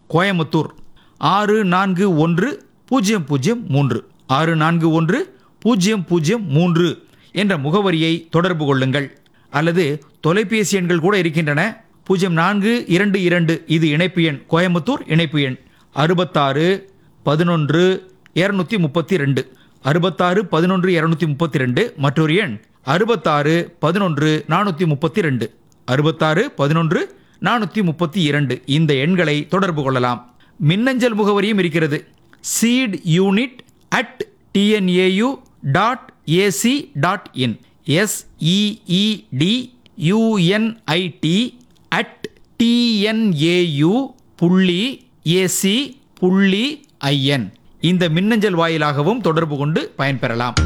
கோயமுத்தூர் ஆறு நான்கு ஒன்று பூஜ்ஜியம் பூஜ்ஜியம் மூன்று ஆறு நான்கு ஒன்று பூஜ்ஜியம் பூஜ்ஜியம் மூன்று என்ற முகவரியை தொடர்பு கொள்ளுங்கள் அல்லது தொலைபேசி எண்கள் கூட இருக்கின்றன பூஜ்ஜியம் நான்கு இரண்டு இரண்டு இது இணைப்பு எண் கோயமுத்தூர் இணைப்பு எண் அறுபத்தாறு பதினொன்று இரநூத்தி முப்பத்தி ரெண்டு அறுபத்தாறு பதினொன்று இரநூத்தி முப்பத்தி ரெண்டு மற்றொரு எண் அறுபத்தாறு பதினொன்று நானூற்றி முப்பத்தி ரெண்டு அறுபத்தாறு பதினொன்று நானூற்றி முப்பத்தி இரண்டு இந்த எண்களை தொடர்பு கொள்ளலாம் மின்னஞ்சல் முகவரியும் இருக்கிறது seed unit at TNAU dot AC dot in S E E D U N I T at TNAU புள்ளி ஏசி புள்ளி ஐஎன் இந்த மின்னஞ்சல் வாயிலாகவும் தொடர்பு கொண்டு பயன்பெறலாம்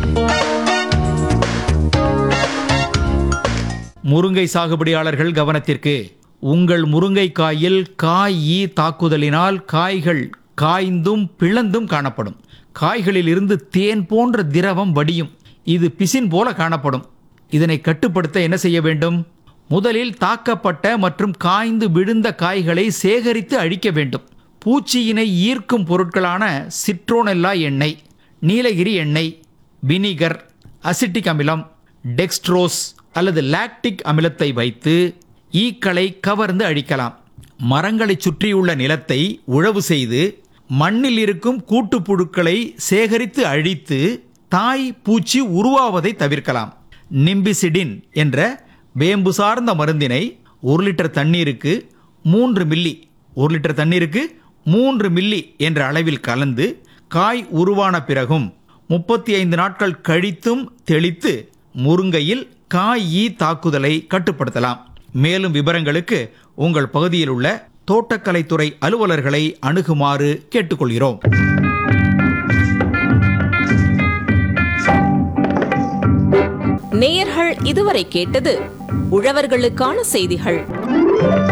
முருங்கை சாகுபடியாளர்கள் கவனத்திற்கு உங்கள் முருங்கைக்காயில் காய் ஈ தாக்குதலினால் காய்கள் காய்ந்தும் பிளந்தும் காணப்படும் காய்களில் இருந்து தேன் போன்ற திரவம் வடியும் இது பிசின் போல காணப்படும் இதனை கட்டுப்படுத்த என்ன செய்ய வேண்டும் முதலில் தாக்கப்பட்ட மற்றும் காய்ந்து விழுந்த காய்களை சேகரித்து அழிக்க வேண்டும் பூச்சியினை ஈர்க்கும் பொருட்களான சிட்ரோனெல்லா எண்ணெய் நீலகிரி எண்ணெய் வினிகர் அசிட்டிக் அமிலம் டெக்ஸ்ட்ரோஸ் அல்லது லாக்டிக் அமிலத்தை வைத்து ஈக்களை கவர்ந்து அழிக்கலாம் மரங்களை சுற்றியுள்ள நிலத்தை உழவு செய்து மண்ணில் இருக்கும் கூட்டுப்புழுக்களை சேகரித்து அழித்து தாய் பூச்சி உருவாவதை தவிர்க்கலாம் நிம்பிசிடின் என்ற வேம்பு சார்ந்த மருந்தினை ஒரு லிட்டர் தண்ணீருக்கு மூன்று மில்லி ஒரு லிட்டர் தண்ணீருக்கு மூன்று மில்லி என்ற அளவில் கலந்து காய் உருவான பிறகும் முப்பத்தி ஐந்து நாட்கள் கழித்தும் தெளித்து முருங்கையில் காய் ஈ தாக்குதலை கட்டுப்படுத்தலாம் மேலும் விவரங்களுக்கு உங்கள் பகுதியில் உள்ள தோட்டக்கலைத்துறை அலுவலர்களை அணுகுமாறு கேட்டுக்கொள்கிறோம் நேயர்கள் இதுவரை கேட்டது உழவர்களுக்கான செய்திகள்